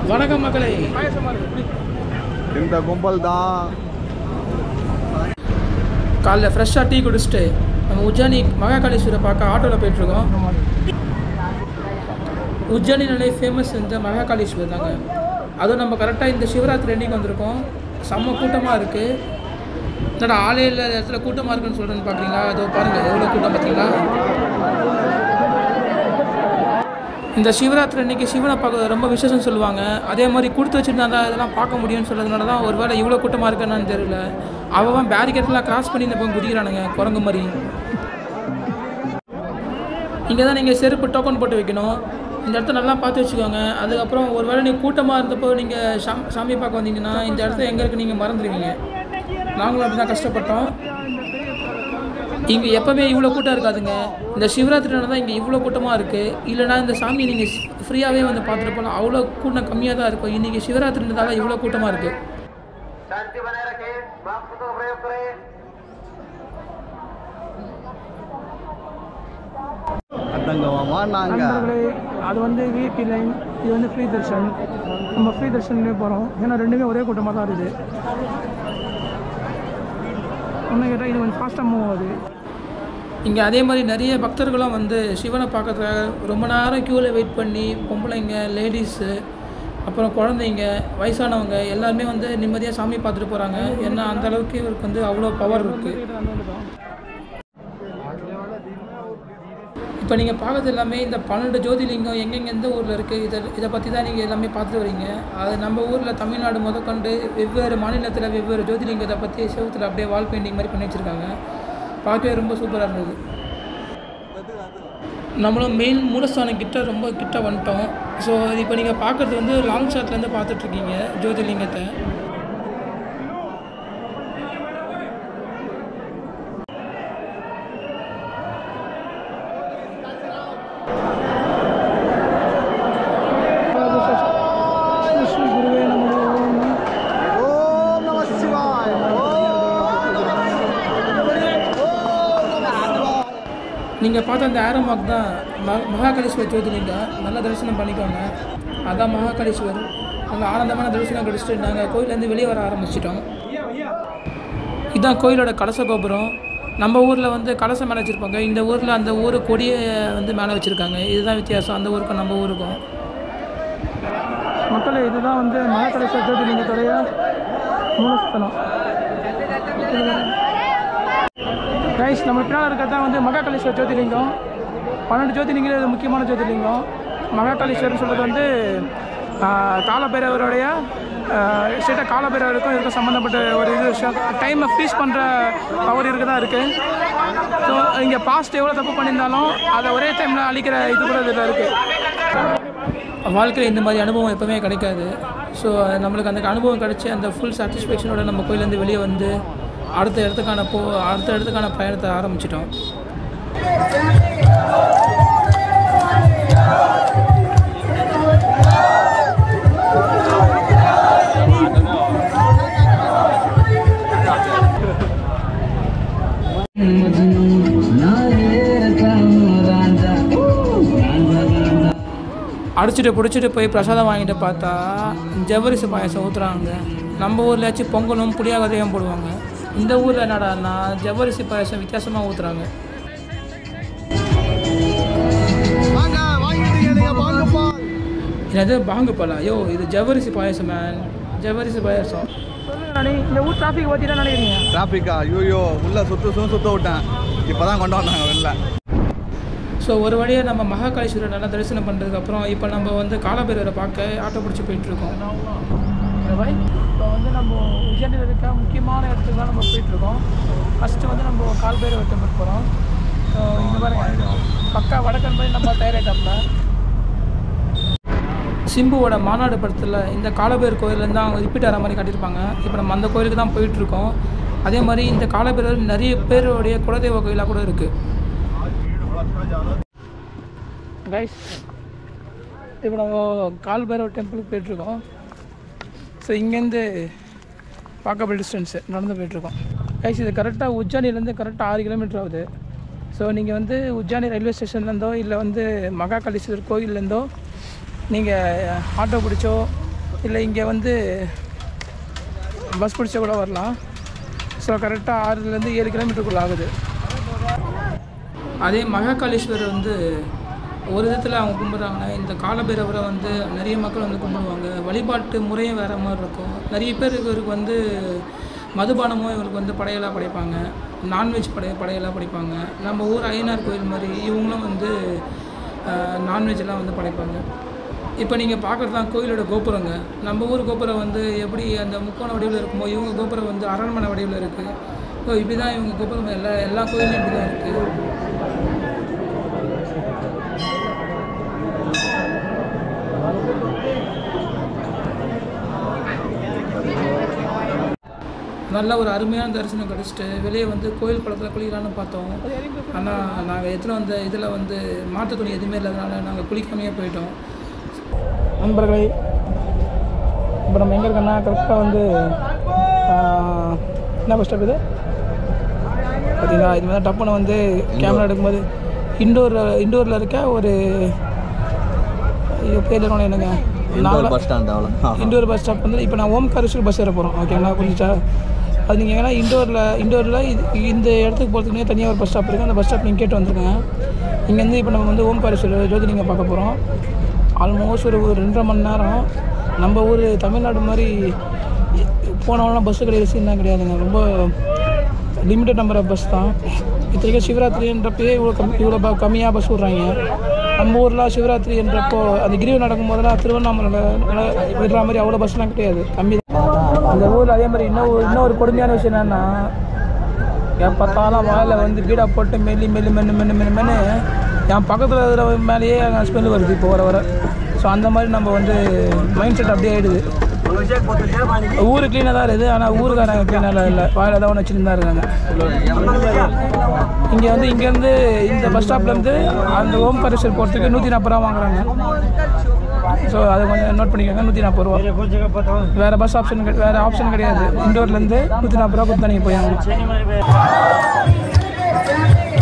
வணக்கம் மகளே இந்த கும்பல் தான் காலைல ஃப்ரெஷ்ஷாக டீ குடிச்சிட்டு நம்ம உஜ்ஜானி மகாகாளீஸ்வரை பார்க்க ஆட்டோவில் போயிட்டுருக்கோம் உஜ்ஜானினாலே ஃபேமஸ் இந்த மகாகாளீஸ்வர் தாங்க அதுவும் நம்ம கரெக்டாக இந்த சிவராத்திரி அன்னைக்கு வந்திருக்கோம் செம்ம கூட்டமாக இருக்குது என்னடா ஆளே இல்லாத இடத்துல கூட்டமாக இருக்குன்னு சொல்கிறேன்னு பார்க்குறீங்களா அதோ பாருங்கள் எவ்வளோ கூட்டம் பார்த்தீங்களா இந்த சிவராத்திரி அன்னைக்கு சிவனை பார்க்க ரொம்ப விசேஷம் சொல்லுவாங்க அதே மாதிரி கொடுத்து வச்சுருந்தா தான் இதெல்லாம் பார்க்க முடியும்னு சொல்கிறதுனால தான் ஒரு வேளை இவ்வளோ கூட்டமாக இருக்குன்னு தெரியல அவன் பேரிகேட்லாம் கிராஸ் பண்ணி இந்த பக்கம் குதிக்கிறானுங்க குரங்கு மாதிரி இங்கே தான் நீங்கள் செருப்பு டோக்கன் போட்டு வைக்கணும் இந்த இடத்த நல்லா பார்த்து வச்சுக்கோங்க அதுக்கப்புறம் ஒரு வேளை நீங்கள் கூட்டமாக இருந்தப்போ நீங்கள் சாமி சாமி பார்க்க வந்தீங்கன்னா இந்த இடத்த எங்கே இருக்குது நீங்கள் மறந்துடுவீங்க நாங்களும் அப்படி தான் கஷ்டப்பட்டோம் இங்கே எப்போவுமே இவ்வளோ கூட்டம் இருக்காதுங்க இந்த சிவராத்திரினால தான் இங்கே இவ்வளோ கூட்டமாக இருக்குது இல்லைனா இந்த சாமி நீங்கள் ஃப்ரீயாகவே வந்து பார்த்துட்டு போகலாம் அவ்வளோ கூட்டம் கம்மியாக தான் இருக்கும் இன்றைக்கி சிவராத்திரின்றதால இவ்வளோ கூட்டமாக இருக்குது शांति बनाए रखें मास्क का प्रयोग करें அடங்கவமா நாங்க நண்பர்களே அது வந்து விஐபி லைன் இது வந்து ஃப்ரீ தர்ஷன் நம்ம ஃப்ரீ தர்ஷன்லேயே போகிறோம் ஏன்னா ரெண்டுமே ஒரே கூட்டமாக தான் இருக்குது ஒன்று கேட்டால் இது கொஞ்சம் ஃபாஸ்ட்டாக மூவ் ஆகுது இங்கே அதே மாதிரி நிறைய பக்தர்களும் வந்து சிவனை பார்க்கறதுக்காக ரொம்ப நேரம் க்யூவில் வெயிட் பண்ணி பொம்பளைங்க லேடிஸு அப்புறம் குழந்தைங்க வயசானவங்க எல்லாருமே வந்து நிம்மதியாக சாமி பார்த்துட்டு போகிறாங்க ஏன்னா அந்த அளவுக்கு இவருக்கு வந்து அவ்வளோ பவர் இருக்குது இப்போ நீங்கள் பார்க்கறது எல்லாமே இந்த பன்னெண்டு ஜோதிலிங்கம் எங்கெங்க எந்த ஊரில் இருக்குது இதை இதை பற்றி தான் நீங்கள் எல்லாமே பார்த்துட்டு வரீங்க அது நம்ம ஊரில் தமிழ்நாடு முதற்கொண்டு வெவ்வேறு மாநிலத்தில் வெவ்வேறு ஜோதிலிங்கத்தை பற்றி செவுத்தில் அப்படியே வால் பெயிண்டிங் மாதிரி பண்ணி வச்சுருக்காங்க பார்க்கவே ரொம்ப சூப்பராக இருந்தது நம்மளும் மெயின் மூலஸ்தானம் கிட்ட ரொம்ப கிட்ட வந்துட்டோம் ஸோ இப்போ நீங்கள் பார்க்குறது வந்து லாங் ஷாட்லேருந்து பார்த்துட்ருக்கீங்க ஜோதிலிங்கத்தை ஸ்ரீ ஸ்ரீ குருவே நமோ ஓம் நம சிவாய் ஓம் நம சிவாய் நீங்கள் பார்த்த அந்த ஆரோ மார்க் தான் ம மகாகாளீஸ்வர் ஜோதிலிங்கம் நல்லா தரிசனம் பண்ணிக்கோங்க அதான் மகாகாளீஸ்வர் நல்லா ஆனந்தமான தரிசனம் கிடச்சிட்டு நாங்கள் கோயிலேருந்து வெளியே வர ஆரம்பிச்சிட்டோம் இதுதான் கோயிலோட கலச கோபுரம் நம்ம ஊரில் வந்து கலசம் மேலே வச்சுருப்பாங்க இந்த ஊரில் அந்த ஊர் கொடியை வந்து மேலே வச்சுருக்காங்க இதுதான் வித்தியாசம் அந்த ஊருக்கும் நம்ம ஊருக்கும் மக்களே இதுதான் வந்து மகாகலேஸ்வர ஜோதிலிங்கத்துடைய மூலஸ்தலம் கைஸ் நம்ம பின்னால் இருக்கிறது தான் வந்து மகாகலேஸ்வர ஜோதிலிங்கம் பன்னெண்டு ஜோதிலிங்கம் இது முக்கியமான ஜோதிலிங்கம் மகாகாளீஸ்வரர்னு சொல்கிறது வந்து ஆஹ், காலபைரவருடைய ஸ்ட்ரெயிட்டாக காலபைரவருக்கும் இதுக்கும் சம்மந்தப்பட்ட ஒரு இது விஷயம் டைமை ஃப்ரீஸ் பண்ணுற பவர் இருக்க தான் இருக்குது ஸோ இங்கே பாஸ்ட் எவ்வளோ தப்பு பண்ணியிருந்தாலும் அதை ஒரே டைமில் அழிக்கிற இது கூட இதில் இருக்குது வாழ்க்கையில் இந்த மாதிரி அனுபவம் எப்போவுமே கிடைக்காது ஸோ நம்மளுக்கு அந்த அனுபவம் கிடைச்சி அந்த ஃபுல் சாட்டிஸ்ஃபேக்ஷனோட நம்ம கோயிலேருந்து வெளியே வந்து அடுத்த இடத்துக்கான போ அடுத்த இடத்துக்கான பயணத்தை ஆரம்பிச்சிட்டோம் அடிச்சுட்டு பிடிச்சிட்டு போய் பிரசாதம் வாங்கிட்டு பார்த்தா ஜவ்வரிசி பாயசம் ஊற்றுறாங்க நம்ம ஊர்லயாச்சும் பொங்கலும் புளியாகதையும் போடுவாங்க இந்த ஊரில் என்னடான்னா ஜவ்வரிசி பாயசம் வித்தியாசமாக ஊற்றுறாங்க வாங்க வாங்கிட்டீங்க நீங்க வாங்கப்பா என்னது பாங்கு பலா ஐயோ இது ஜவ்வரிசி பாயசம் மேன் ஜவ்வரிசி பாயசம் சொல்லுங்க நானி இந்த ஊர் டிராஃபிக் பற்றி தான் நினைக்கிறீங்க டிராஃபிக்கா ஐயோ உள்ள சுத்து சுத்து சுத்த விட்டேன் இப்பதான் கொண்டு வந்தாங்க வெளில ஸோ ஒரு வழியாக நம்ம மகாகாளீஸ்வரர் நல்லா தரிசனம் பண்ணுறதுக்கப்புறம் இப்போ நம்ம வந்து காலபைரவரை பார்க்க ஆட்டோ பிடிச்சி போயிட்டுருக்கோம் இப்போ வந்து நம்ம உஜ்ஜானியில் இருக்க முக்கியமான இடத்துக்கு தான் நம்ம போயிட்டுருக்கோம் ஃபஸ்ட்டு வந்து நம்ம கால்பேர் டெம்பிள் போகிறோம் ஸோ இந்த மாதிரி பக்கா வடக்கன் போய் நம்ம தயாராகிட்டோம்ல சிம்புவோட மாநாடு படத்தில் இந்த காலபைரர் கோயிலேருந்து தான் அவங்க ரிப்பீட் ஆகிற மாதிரி காட்டியிருப்பாங்க இப்போ நம்ம அந்த கோயிலுக்கு தான் போயிட்டுருக்கோம் அதே மாதிரி இந்த காலபைரவர் நிறைய பேருடைய குலதெய்வ கோயிலாக கூட இருக்குது கைஸ் இப்போ நம்ம கால்பைரவர் டெம்பிளுக்கு போயிட்டுருக்கோம் ஸோ இங்கேருந்து வாக்கபிள் டிஸ்டன்ஸு நடந்து போயிட்டுருக்கோம் கைஸ் இது கரெக்டாக உஜ்ஜானிலேருந்து கரெக்டாக ஆறு கிலோமீட்டர் ஆகுது ஸோ நீங்கள் வந்து உஜ்ஜானி ரயில்வே ஸ்டேஷன்லேருந்தோ இல்லை வந்து மகாகாளீஸ்வரர் கோயில்லேருந்தோ நீங்கள் ஆட்டோ பிடிச்சோ இல்லை இங்கே வந்து பஸ் பிடிச்சா கூட வரலாம் ஸோ கரெக்டாக ஆறுலேருந்து ஏழு கிலோமீட்டருக்குள்ள ஆகுது அதே மகாகாளீஸ்வரர் வந்து ஒரு விதத்தில் அவங்க கும்பிட்றாங்கன்னா இந்த காலபைரவரை வந்து நிறைய மக்கள் வந்து கும்பிடுவாங்க வழிபாட்டு முறையும் வேறு மாதிரி இருக்கும் நிறைய பேர் இவருக்கு வந்து மதுபானமும் இவருக்கு வந்து படையலாக படைப்பாங்க நான்வெஜ் படைய படையலாக படைப்பாங்க நம்ம ஊர் ஐயனார் கோயில் மாதிரி இவங்களும் வந்து நான்வெஜ்லாம் வந்து படைப்பாங்க இப்போ நீங்கள் பார்க்குறது தான் கோயிலோட கோபுரங்க நம்ம ஊர் கோபுரம் வந்து எப்படி அந்த முக்கோண வடிவில் இருக்குமோ இவங்க கோபுரம் வந்து அரண்மனை வடிவில் இருக்குது ஸோ இப்படி தான் இவங்க கோபுரம் எல்லா எல்லா கோயிலும் இப்படி தான் இருக்குது நல்ல ஒரு அருமையான தரிசனம் கிடச்சிட்டு வெளியே வந்து கோயில் குளத்தில் குளிக்கலான்னு பார்த்தோம் ஆனால் நாங்கள் எத்தனை வந்த இதில் வந்து மாற்று துணி எதுவுமே இல்லாதனால நாங்கள் குளிக்காமையே போயிட்டோம் நண்பர்களே இப்போ நம்ம எங்கே இருக்கோன்னா கரெக்டாக வந்து ஆஹ், என்ன பஸ் ஸ்டாப் இது பார்த்தீங்களா இது மாதிரி டப்புன்னு வந்து கேமரா எடுக்கும்போது இண்டோரில் இண்டோரில் இருக்க ஒரு ஐயோ பேர் இருக்கணும் என்னங்க நாங்களா பஸ் ஸ்டாண்ட் அவ்வளோ இண்டோர் பஸ் ஸ்டாப் வந்து இப்போ நான் ஓம்காரேஸ்வர் பஸ் ஏற போகிறோம் ஓகேங்களா புரிஞ்சுச்சா அது நீங்கள் எங்கன்னா இண்டோரில் இண்டோரில் இது இந்த இடத்துக்கு போகிறதுக்குனே தனியாக ஒரு பஸ் ஸ்டாப் இருக்குது அந்த பஸ் ஸ்டாப் நீங்கள் கேட்டு வந்துருங்க இங்கேருந்து இப்போ நம்ம வந்து ஓம்காரேஸ்வரர் ஜோதிலிங்க பார்க்க போகிறோம் ஆல்மோஸ்ட் ஒரு ஒரு ரெண்டரை மணி நேரம் நம்ம ஊர் தமிழ்நாடு மாதிரி போனவங்களாம் பஸ்ஸு கிடையாது சீன்லாம் கிடையாதுங்க ரொம்ப லிமிட்டட் நம்பர் ஆஃப் பஸ் தான் இத்தனைக்கும் சிவராத்திரின்றப்பயே இவ்வளோ கம் இவ்வளோ ப- கம்மியாக பஸ் விட்றாங்க நம்ம ஊரில் சிவராத்திரி என்றப்போ அந்த கிரிவு நடக்கும் போதெல்லாம் திருவண்ணாமலை விடுற மாதிரி அவ்வளோ பஸ்லாம் கிடையாது கம்மி தான் அந்த ஊரில் அதே மாதிரி இன்னும் ஒரு- இன்னும் ஒரு கொடுமையான விஷயம் என்னென்னா என் பார்த்தாலும் வாயில் வந்து பீடா போட்டு மெல்லி மெல்லி மென்னு மென்னு மென்னு மென்னு என் பக்கத்தில் இருக்கிற மேலேயே அங்கே ஸ்மெல் வருது இப்போ வர வர ஸோ அந்த மாதிரி நம்ம வந்து மைண்ட் செட் அப்படியே ஆகிடுது ஊர் க்ளீனாக தான் இருக்குது ஆனால் ஊருக்காரங்க க்ளீனாக இல்லை வாயில் தான் ஒன்று வச்சுட்டு தான் இருக்காங்க இங்கே வந்து இங்கேருந்து இந்த பஸ் ஸ்டாப்லேருந்து அந்த ஓம் பரிசல் போகிறதுக்கு நூற்றி நாற்பது ரூபா வாங்குறாங்க ஸோ அதை கொஞ்சம் நோட் பண்ணிக்கோங்க நூற்றி நாற்பது ரூபா வேறு பஸ் ஆப்ஷன் வேறு ஆப்ஷன் கிடையாது இண்டோர்லேருந்து நூற்றி நாற்பது ரூபா கொடுத்தா நீங்கள் போய் ஆகணும்